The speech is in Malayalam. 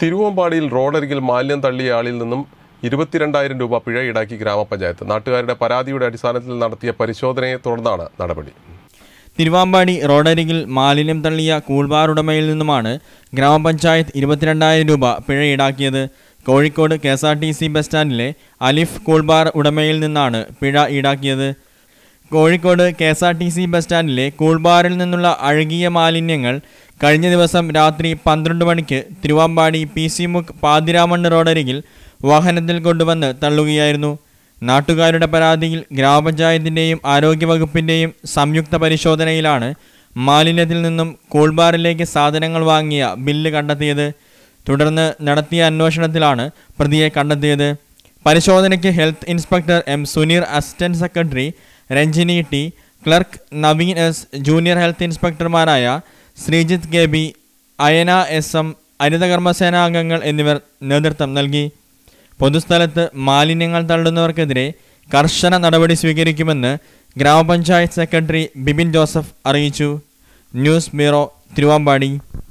തിരുവമ്പാടിയിൽ റോഡരികിൽ മാലിന്യം തള്ളിയ ആളിൽ നിന്നും ഇരുപത്തിരണ്ടായിരം രൂപ പിഴ ഈടാക്കി ഗ്രാമപഞ്ചായത്ത് നാട്ടുകാരുടെ പരാതിയുടെ അടിസ്ഥാനത്തിൽ നടത്തിയ പരിശോധനയെ തുടർന്നാണ് നടപടി തിരുവാമ്പാടി റോഡരികിൽ മാലിന്യം തള്ളിയ കൂൾബാർ ഉടമയിൽ നിന്നുമാണ് ഗ്രാമപഞ്ചായത്ത് ഇരുപത്തിരണ്ടായിരം രൂപ പിഴ ഈടാക്കിയത് Kozhikode K S R T C bus സ്റ്റാൻഡിലെ അലിഫ് കൂൾബാർ ഉടമയിൽ നിന്നാണ് പിഴ ഈടാക്കിയത് Kozhikode K S R T C bus സ്റ്റാൻഡിലെ കൂൾബാറിൽ നിന്നുള്ള അഴുകിയ മാലിന്യങ്ങൾ കഴിഞ്ഞ ദിവസം രാത്രി പന്ത്രണ്ട് മണിക്ക് തിരുവാമ്പാടി പി സി മുക്ക് പാതിരാമണ്ണ് റോഡരികിൽ വാഹനത്തിൽ കൊണ്ടുവന്ന് തള്ളുകയായിരുന്നു നാട്ടുകാരുടെ പരാതിയിൽ ഗ്രാമപഞ്ചായത്തിൻ്റെയും ആരോഗ്യവകുപ്പിൻ്റെയും സംയുക്ത പരിശോധനയിലാണ് മാലിന്യത്തിൽ നിന്നും കൂൾബാറിലേക്ക് സാധനങ്ങൾ വാങ്ങിയ ബില്ല് കണ്ടെത്തിയത് തുടർന്ന് നടത്തിയ അന്വേഷണത്തിലാണ് പ്രതിയെ കണ്ടെത്തിയത് പരിശോധനയ്ക്ക് health inspector M Suneer assistant secretary Ranjini T clerk Naveen S junior health ഇൻസ്പെക്ടർമാരായ Sreejith K B Ayana S M ഹരിതകർമ്മസേന അംഗങ്ങൾ എന്നിവർ നേതൃത്വം നൽകി പൊതുസ്ഥലത്ത് മാലിന്യങ്ങൾ തള്ളുന്നവർക്കെതിരെ കർശന നടപടി സ്വീകരിക്കുമെന്ന് ഗ്രാമപഞ്ചായത്ത് സെക്രട്ടറി ബിബിൻ ജോസഫ് അറിയിച്ചു ന്യൂസ് ബ്യൂറോ തിരുവാമ്പാടി